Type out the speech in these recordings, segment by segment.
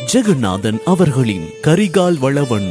ஜெகநாதன் அவர்களின் கரிகால் வளவன்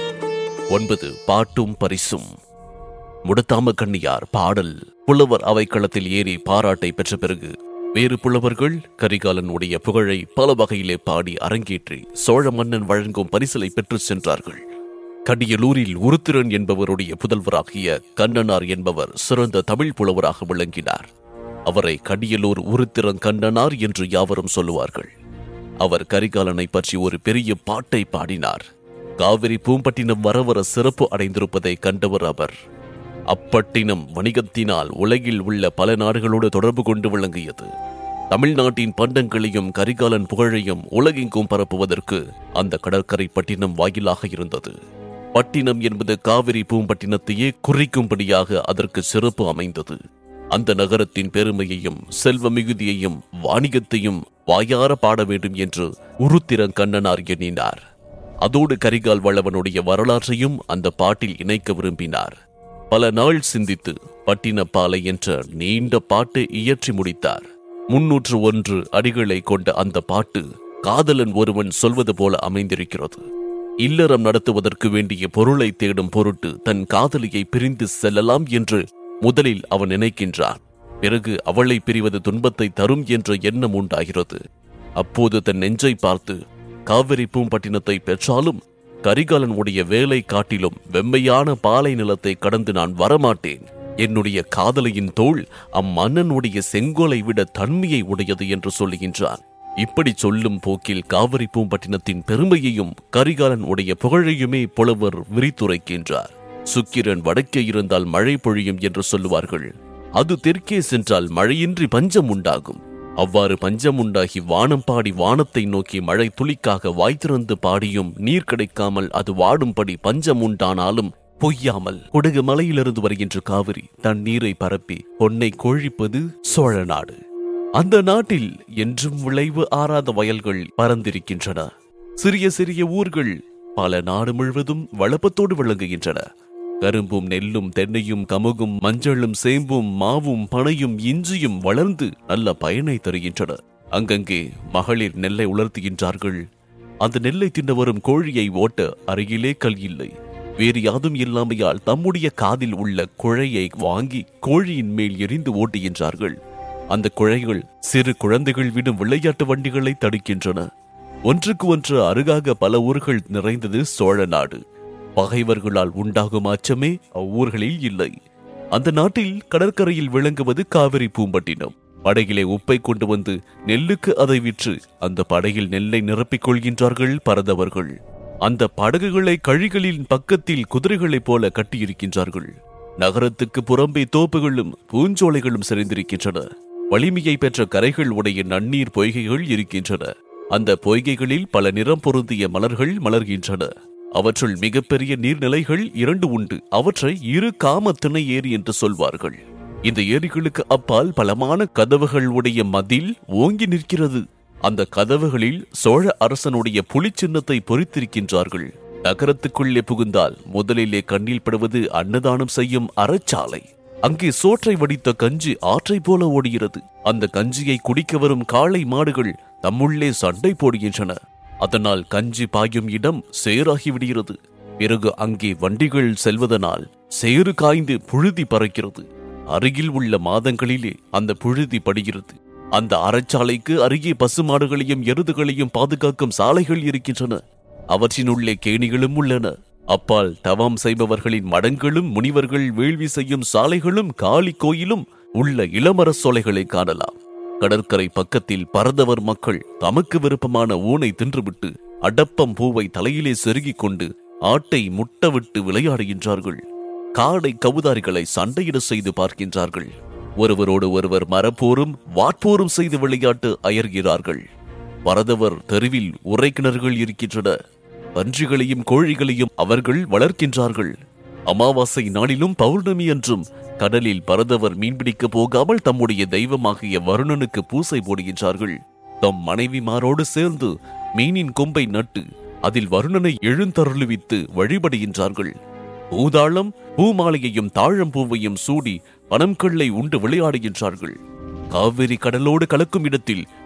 ஒன்பது பாட்டும் பரிசும் முடத்தாம கண்ணியார் பாடல் புலவர் அவைக்களத்தில் ஏறி பாராட்டை பெற்ற பிறகு வேறு புலவர்கள் கரிகாலனுடைய புகழை பல வகையிலே பாடி அரங்கேற்றி சோழ மன்னன் வழங்கும் பரிசலை பெற்றுச் சென்றார்கள் கடியலூரில் உருத்திரன் என்பவருடைய புதல்வராகிய கண்ணனார் என்பவர் சிறந்த தமிழ் புலவராக விளங்கினார் அவரை கடியலூர் உருத்திரன் கண்ணனார் என்று யாவரும் சொல்லுவார்கள் அவர் கரிகாலனை பற்றி ஒரு பெரிய பாட்டை பாடினார் காவிரி பூம்பட்டினம் வரவர சிறப்பு அடைந்திருப்பதை கண்டவர் அவர் அப்பட்டினம் வணிகத்தினால் உலகில் உள்ள பல நாடுகளோடு தொடர்பு கொண்டு விளங்கியது தமிழ்நாட்டின் பண்டங்களையும் கரிகாலன் புகழையும் உலகெங்கும் பரப்புவதற்கு அந்த கடற்கரை பட்டினம் வாயிலாக இருந்தது பட்டினம் என்பது காவிரி பூம்பட்டினத்தையே குறிக்கும்படியாக அதற்கு சிறப்பு அமைந்தது அந்த நகரத்தின் பெருமையையும் செல்வ மிகுதியையும் வாணிகத்தையும் வாயார பாட வேண்டும் என்று உருத்திரன் கண்ணனார் எண்ணினார் அதோடு கரிகால் வளவனுடைய வரலாற்றையும் அந்த பாட்டில் இணைக்க விரும்பினார் பல நாள் சிந்தித்து பட்டினப்பாலை என்ற நீண்ட பாட்டை இயற்றி முடித்தார் முன்னூற்று ஒன்று அடிகளை கொண்ட அந்த பாட்டு காதலன் ஒருவன் சொல்வது போல அமைந்திருக்கிறது இல்லறம் நடத்துவதற்கு வேண்டிய பொருளை தேடும் பொருட்டு தன் காதலியை பிரிந்து செல்லலாம் என்று முதலில் அவன் நினைக்கின்றான் பிறகு அவளை பிரிவது துன்பத்தை தரும் என்ற எண்ணம் உண்டாகிறது அப்போது தன் நெஞ்சை பார்த்து காவிரி பூம்பட்டினத்தை பெற்றாலும் கரிகாலன் உடைய வேலை காட்டிலும் வெம்மையான பாலை நிலத்தை கடந்து நான் வரமாட்டேன் என்னுடைய காதலியின் தோள் அம்மன்னனுடைய செங்கோலை விட தன்மையை உடையது என்று சொல்லுகின்றான் இப்படி சொல்லும் போக்கில் காவிரி பூம்பட்டினத்தின் பெருமையையும் கரிகாலன் உடைய புகழையுமே புலவர் விரித்துரைக்கின்றார் சுக்கிரன் வடக்கே இருந்தால் மழை பொழியும் என்று சொல்லுவார்கள் அது தெற்கே சென்றால் மழையின்றி பஞ்சம் உண்டாகும் அவ்வாறு பஞ்சம் உண்டாகி வானம் பாடி வானத்தை நோக்கி மழை துளிக்காக வாய் திறந்து பாடியும் நீர் கிடைக்காமல் அது வாடும்படி பஞ்சம் உண்டானாலும் பொய்யாமல் குடகு மலையிலிருந்து வருகின்ற காவிரி தன் நீரை பரப்பி பொன்னை கோழிப்பது சோழ நாடு அந்த நாட்டில் என்றும் விளைவு ஆறாத வயல்கள் பறந்திருக்கின்றன சிறிய சிறிய ஊர்கள் பல நாடு முழுவதும் வளப்பத்தோடு விளங்குகின்றன கரும்பும் நெல்லும் தென்னையும் கமுகும் மஞ்சளும் சேம்பும் மாவும் பனையும் இஞ்சியும் வளர்ந்து நல்ல பயனை தருகின்றன அங்கங்கே மகளிர் நெல்லை உலர்த்துகின்றார்கள் அந்த நெல்லை தின்ன வரும் கோழியை ஓட்ட அருகிலே கல் இல்லை வேறு யாதும் இல்லாமையால் தம்முடைய காதில் உள்ள குழையை வாங்கி கோழியின் மேல் எரிந்து ஓட்டுகின்றார்கள் அந்த குழைகள் சிறு குழந்தைகள் விடும் விளையாட்டு வண்டிகளை தடுக்கின்றன ஒன்றுக்கு ஒன்று அருகாக பல ஊர்கள் நிறைந்தது சோழ நாடு பகைவர்களால் உண்டாகும் அச்சமே அவ்வூர்களில் இல்லை அந்த நாட்டில் கடற்கரையில் விளங்குவது காவிரி பூம்பட்டினம் படகிலே உப்பை கொண்டு வந்து நெல்லுக்கு அதை விற்று அந்த படகில் நெல்லை நிரப்பிக் கொள்கின்றார்கள் பரதவர்கள் அந்த படகுகளை கழிகளின் பக்கத்தில் குதிரைகளைப் போல கட்டியிருக்கின்றார்கள் நகரத்துக்கு புறம்பே தோப்புகளும் பூஞ்சோலைகளும் செறிந்திருக்கின்றன வலிமையை பெற்ற கரைகள் உடைய நன்னீர் பொய்கைகள் இருக்கின்றன அந்த பொய்கைகளில் பல நிறம் பொருந்திய மலர்கள் மலர்கின்றன அவற்றுள் மிகப்பெரிய நீர்நிலைகள் இரண்டு உண்டு அவற்றை இரு காம திணை ஏரி என்று சொல்வார்கள் இந்த ஏரிகளுக்கு அப்பால் பலமான கதவுகள் உடைய மதில் ஓங்கி நிற்கிறது அந்த கதவுகளில் சோழ அரசனுடைய புலிச்சின்னத்தை பொறித்திருக்கின்றார்கள் நகரத்துக்குள்ளே புகுந்தால் முதலிலே கண்ணில் படுவது அன்னதானம் செய்யும் அறச்சாலை அங்கே சோற்றை வடித்த கஞ்சி ஆற்றை போல ஓடுகிறது அந்த கஞ்சியை குடிக்க வரும் காளை மாடுகள் தம்முள்ளே சண்டை போடுகின்றன அதனால் கஞ்சி பாயும் இடம் சேராகி விடுகிறது பிறகு அங்கே வண்டிகள் செல்வதனால் சேறு காய்ந்து புழுதி பறக்கிறது அருகில் உள்ள மாதங்களிலே அந்த புழுதி படுகிறது அந்த அறச்சாலைக்கு அருகே பசுமாடுகளையும் எருதுகளையும் பாதுகாக்கும் சாலைகள் இருக்கின்றன அவற்றினுள்ளே கேணிகளும் உள்ளன அப்பால் தவம் செய்பவர்களின் மடங்களும் முனிவர்கள் வேள்வி செய்யும் சாலைகளும் காளி கோயிலும் உள்ள இளமர சோலைகளை காணலாம் கடற்கரை பக்கத்தில் பரதவர் மக்கள் தமக்கு விருப்பமான ஊனை தின்றுவிட்டு அடப்பம் பூவை தலையிலே செருகிக் கொண்டு ஆட்டை முட்டவிட்டு விளையாடுகின்றார்கள் காடை கவுதாரிகளை சண்டையிட செய்து பார்க்கின்றார்கள் ஒருவரோடு ஒருவர் மரப்போரும் வாட்போரும் செய்து விளையாட்டு அயர்கிறார்கள் பரதவர் தெருவில் உரை கிணறுகள் இருக்கின்றன பன்றிகளையும் கோழிகளையும் அவர்கள் வளர்க்கின்றார்கள் அமாவாசை நாளிலும் பௌர்ணமி என்றும் கடலில் பரதவர் மீன்பிடிக்க போகாமல் தம்முடைய தெய்வமாகிய வருணனுக்கு பூசை போடுகின்றார்கள் தம் மனைவிமாரோடு சேர்ந்து மீனின் கொம்பை நட்டு அதில் வருணனை எழுந்தருளுவித்து வழிபடுகின்றார்கள் பூதாளம் பூமாலையையும் தாழம்பூவையும் சூடி பனம்கள்ளை உண்டு விளையாடுகின்றார்கள் காவிரி கடலோடு கலக்கும் இடத்தில்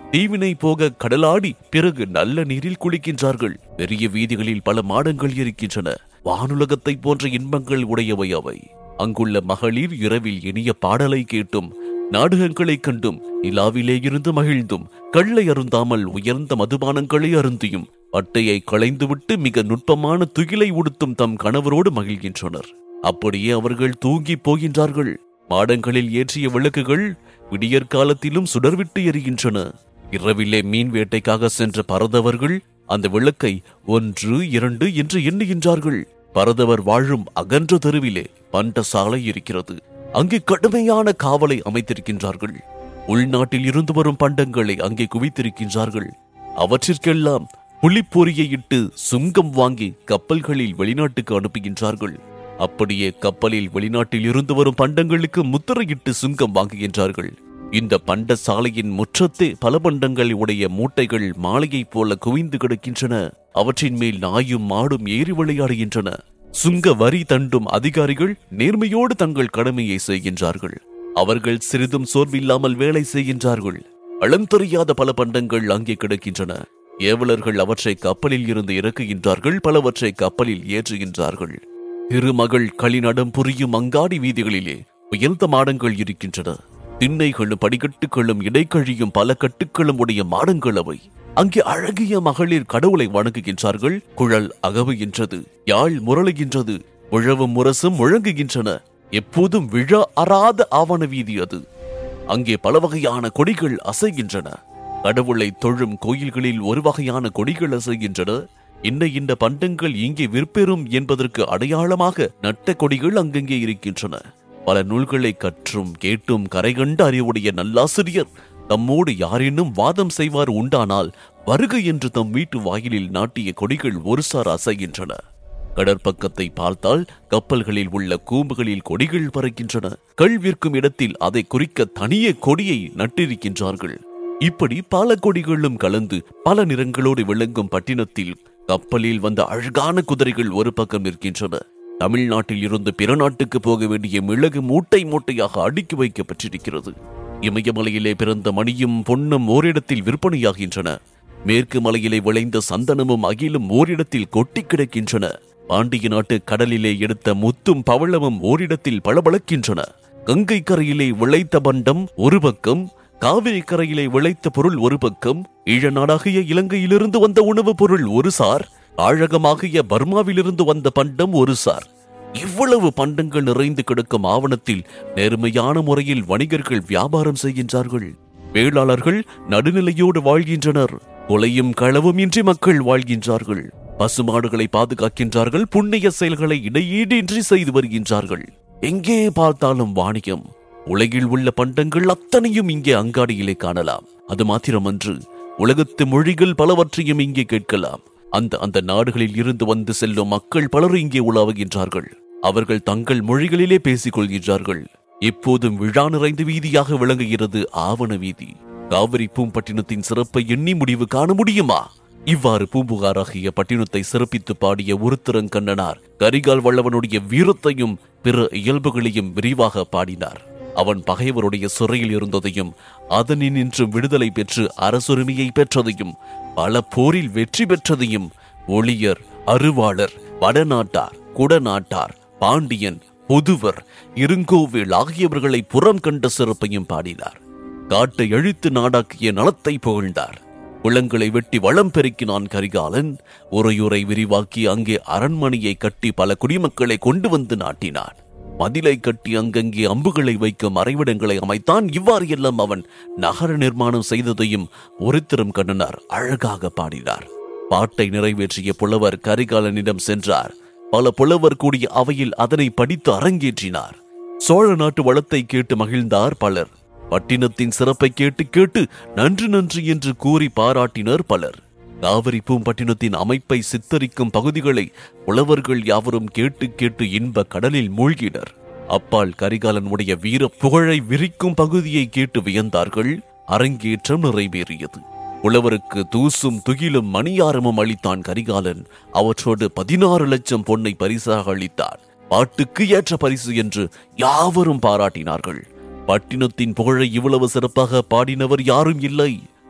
தீவினை போக கடலாடி பிறகு நல்ல நீரில் குளிக்கின்றார்கள் பெரிய வீதிகளில் பல மாடங்கள் இருக்கின்றன வானுலகத்தை போன்ற இன்பங்கள் உடையவை அவை அங்குள்ள மகளிர் இரவில் இனிய பாடலை கேட்டும் நாடகங்களைக் கண்டும் நிலாவிலே இருந்து மகிழ்ந்தும் கள்ளை அருந்தாமல் உயர்ந்த மதுபானங்களை அருந்தியும் பட்டையை களைந்துவிட்டு மிக நுட்பமான துகிலை உடுத்தும் தம் கணவரோடு மகிழ்கின்றனர் அப்படியே அவர்கள் தூங்கி போகின்றார்கள் மாடங்களில் ஏற்றிய விளக்குகள் விடியற் காலத்திலும் சுடர்விட்டு எரிகின்றன இரவிலே மீன் வேட்டைக்காக சென்ற பரதவர்கள் அந்த விளக்கை ஒன்று இரண்டு என்று எண்ணுகின்றார்கள் பரதவர் வாழும் அகன்ற தெருவிலே பண்ட சாலை இருக்கிறது அங்கே கடுமையான காவலை அமைத்திருக்கின்றார்கள் உள்நாட்டில் இருந்து வரும் பண்டங்களை அங்கே குவித்திருக்கின்றார்கள் அவற்றிற்கெல்லாம் புலிப்பொறியை இட்டு சுங்கம் வாங்கி கப்பல்களில் வெளிநாட்டுக்கு அனுப்புகின்றார்கள் அப்படியே கப்பலில் வெளிநாட்டில் இருந்து வரும் பண்டங்களுக்கு முத்திரையிட்டு சுங்கம் வாங்குகின்றார்கள் இந்த பண்ட சாலையின் முற்றத்தே பல பண்டங்கள் உடைய மூட்டைகள் மாலையைப் போல குவிந்து கிடக்கின்றன அவற்றின் மேல் நாயும் மாடும் ஏறி விளையாடுகின்றன சுங்க வரி தண்டும் அதிகாரிகள் நேர்மையோடு தங்கள் கடமையை செய்கின்றார்கள் அவர்கள் சிறிதும் சோர்வில்லாமல் வேலை செய்கின்றார்கள் அளந்தெரியாத பல பண்டங்கள் அங்கே கிடக்கின்றன ஏவலர்கள் அவற்றை கப்பலில் இருந்து இறக்குகின்றார்கள் பலவற்றை கப்பலில் ஏற்றுகின்றார்கள் திருமகள் களிநடம் புரியும் அங்காடி வீதிகளிலே உயர்ந்த மாடங்கள் இருக்கின்றன திண்ணைகளும் படிக்கட்டுகளும் இடைக்கழியும் பல கட்டுக்களும் உடைய மாடங்கள் அவை அங்கே அழகிய மகளிர் கடவுளை வணங்குகின்றார்கள் குழல் அகவுகின்றது யாழ் முரளுகின்றது உழவும் முரசும் முழங்குகின்றன எப்போதும் விழா அறாத ஆவண வீதி அது அங்கே பல வகையான கொடிகள் அசைகின்றன கடவுளை தொழும் கோயில்களில் ஒரு வகையான கொடிகள் அசைகின்றன இன்ன இந்த பண்டங்கள் இங்கே விற்பெறும் என்பதற்கு அடையாளமாக நட்ட கொடிகள் அங்கங்கே இருக்கின்றன பல நூல்களை கற்றும் கேட்டும் கரைகண்ட அறிவுடைய நல்லாசிரியர் தம்மோடு யாரேனும் வாதம் செய்வார் உண்டானால் வருக என்று தம் வீட்டு வாயிலில் நாட்டிய கொடிகள் ஒருசார் அசைகின்றன கடற்பக்கத்தை பார்த்தால் கப்பல்களில் உள்ள கூம்புகளில் கொடிகள் பறக்கின்றன கள் விற்கும் இடத்தில் அதை குறிக்க தனியே கொடியை நட்டிருக்கின்றார்கள் இப்படி பல கொடிகளும் கலந்து பல நிறங்களோடு விளங்கும் பட்டினத்தில் கப்பலில் வந்த அழகான குதிரைகள் ஒரு பக்கம் நிற்கின்றன தமிழ்நாட்டில் இருந்து பிற நாட்டுக்கு போக வேண்டிய மிளகு மூட்டை மூட்டையாக அடுக்கி வைக்கப்பட்டிருக்கிறது இமயமலையிலே பிறந்த மணியும் பொன்னும் ஓரிடத்தில் விற்பனையாகின்றன மேற்கு மலையிலே விளைந்த சந்தனமும் அகிலும் ஓரிடத்தில் கொட்டி கிடக்கின்றன பாண்டிய நாட்டு கடலிலே எடுத்த முத்தும் பவளமும் ஓரிடத்தில் பளபளக்கின்றன கங்கை கரையிலே விளைத்த பண்டம் ஒரு பக்கம் காவிரி கரையிலே விளைத்த பொருள் ஒரு பக்கம் ஈழ நாடாகிய இலங்கையிலிருந்து வந்த உணவுப் பொருள் ஒரு சார் ஆழகமாகிய பர்மாவிலிருந்து வந்த பண்டம் ஒரு சார் இவ்வளவு பண்டங்கள் நிறைந்து கிடக்கும் ஆவணத்தில் நேர்மையான முறையில் வணிகர்கள் வியாபாரம் செய்கின்றார்கள் வேளாளர்கள் நடுநிலையோடு வாழ்கின்றனர் கொலையும் களவும் இன்றி மக்கள் வாழ்கின்றார்கள் பசுமாடுகளை பாதுகாக்கின்றார்கள் புண்ணிய செயல்களை இடையீடின்றி செய்து வருகின்றார்கள் எங்கே பார்த்தாலும் வாணிகம் உலகில் உள்ள பண்டங்கள் அத்தனையும் இங்கே அங்காடியிலே காணலாம் அது மாத்திரமன்று உலகத்து மொழிகள் பலவற்றையும் இங்கே கேட்கலாம் அந்த அந்த நாடுகளில் இருந்து வந்து செல்லும் மக்கள் பலர் இங்கே உலாவுகின்றார்கள் அவர்கள் தங்கள் மொழிகளிலே பேசிக் கொள்கின்றார்கள் எப்போதும் விழா நிறைந்த வீதியாக விளங்குகிறது ஆவண வீதி காவிரி பூம்பட்டினத்தின் சிறப்பை எண்ணி முடிவு காண முடியுமா இவ்வாறு பூம்புகாராகிய பட்டினத்தை சிறப்பித்து பாடிய உருத்திரங்கண்ணனார் கரிகால் வல்லவனுடைய வீரத்தையும் பிற இயல்புகளையும் விரிவாக பாடினார் அவன் பகைவருடைய சிறையில் இருந்ததையும் அதனினின்று விடுதலை பெற்று அரசுரிமையை பெற்றதையும் பல போரில் வெற்றி பெற்றதையும் ஒளியர் அருவாளர் வடநாட்டார் குடநாட்டார் பாண்டியன் பொதுவர் இருங்கோவில் ஆகியவர்களை புறம் கண்ட சிறப்பையும் பாடினார் காட்டை அழித்து நாடாக்கிய நலத்தை புகழ்ந்தார் குளங்களை வெட்டி வளம் பெருக்கினான் கரிகாலன் உரையுரை விரிவாக்கி அங்கே அரண்மனையை கட்டி பல குடிமக்களை கொண்டு வந்து நாட்டினான் மதிலை கட்டி அங்கங்கே அம்புகளை வைக்கும் மறைவிடங்களை அமைத்தான் இவ்வாறு எல்லாம் அவன் நகர நிர்மாணம் செய்ததையும் ஒருத்தரும் கண்ணனார் அழகாக பாடினார் பாட்டை நிறைவேற்றிய புலவர் கரிகாலனிடம் சென்றார் பல புலவர் கூடிய அவையில் அதனை படித்து அரங்கேற்றினார் சோழ நாட்டு வளத்தை கேட்டு மகிழ்ந்தார் பலர் பட்டினத்தின் சிறப்பை கேட்டு கேட்டு நன்று நன்று என்று கூறி பாராட்டினர் பலர் காவிரி பூம்பட்டினத்தின் அமைப்பை சித்தரிக்கும் பகுதிகளை புலவர்கள் யாவரும் கேட்டு கேட்டு இன்ப கடலில் மூழ்கினர் அப்பால் கரிகாலன் உடைய வீர புகழை விரிக்கும் பகுதியை கேட்டு வியந்தார்கள் அரங்கேற்றம் நிறைவேறியது புலவருக்கு தூசும் துகிலும் மணியாரமும் அளித்தான் கரிகாலன் அவற்றோடு பதினாறு லட்சம் பொன்னை பரிசாக அளித்தார் பாட்டுக்கு ஏற்ற பரிசு என்று யாவரும் பாராட்டினார்கள் பட்டினத்தின் புகழை இவ்வளவு சிறப்பாக பாடினவர் யாரும் இல்லை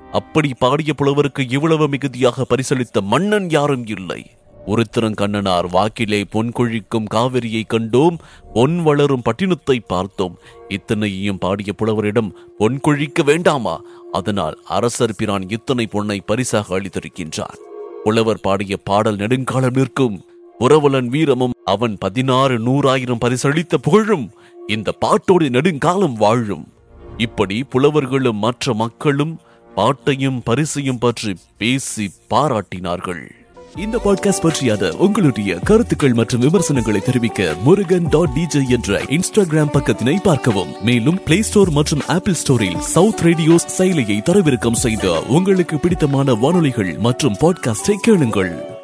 அப்படி பாடிய புலவருக்கு இவ்வளவு மிகுதியாக பரிசளித்த மன்னன் யாரும் இல்லை உருத்திரங்கண்ணனார் வாக்கிலே பொன்கொழிக்கும் காவிரியை கண்டோம் பொன் வளரும் பட்டினத்தை பார்த்தோம் இத்தனையையும் பாடிய புலவரிடம் பொன் கொழிக்க வேண்டாமா அதனால் அரசர் பிரான் இத்தனை பொன்னை பரிசாக அளித்திருக்கின்றார் புலவர் பாடிய பாடல் நெடுங்காலம் நிற்கும் புரவலன் வீரமும் அவன் பதினாறு நூறாயிரம் பரிசளித்த புகழும் இந்த பாட்டோடு நெடுங்காலம் வாழும் இப்படி புலவர்களும் மற்ற மக்களும் பாட்டையும் பரிசையும் பற்றி பேசி பாராட்டினார்கள் இந்த பாட்காஸ்ட் பற்றியான உங்களுடைய கருத்துக்கள் மற்றும் விமர்சனங்களை தெரிவிக்க முருகன் டாட் டிஜே என்ற இன்ஸ்டாகிராம் பக்கத்தினை பார்க்கவும் மேலும் பிளே ஸ்டோர் மற்றும் ஆப்பிள் ஸ்டோரில் சவுத் ரேடியோஸ் செயலியை தரவிறக்கம் செய்து உங்களுக்கு பிடித்தமான வானொலிகள் மற்றும் பாட்காஸ்டை கேளுங்கள்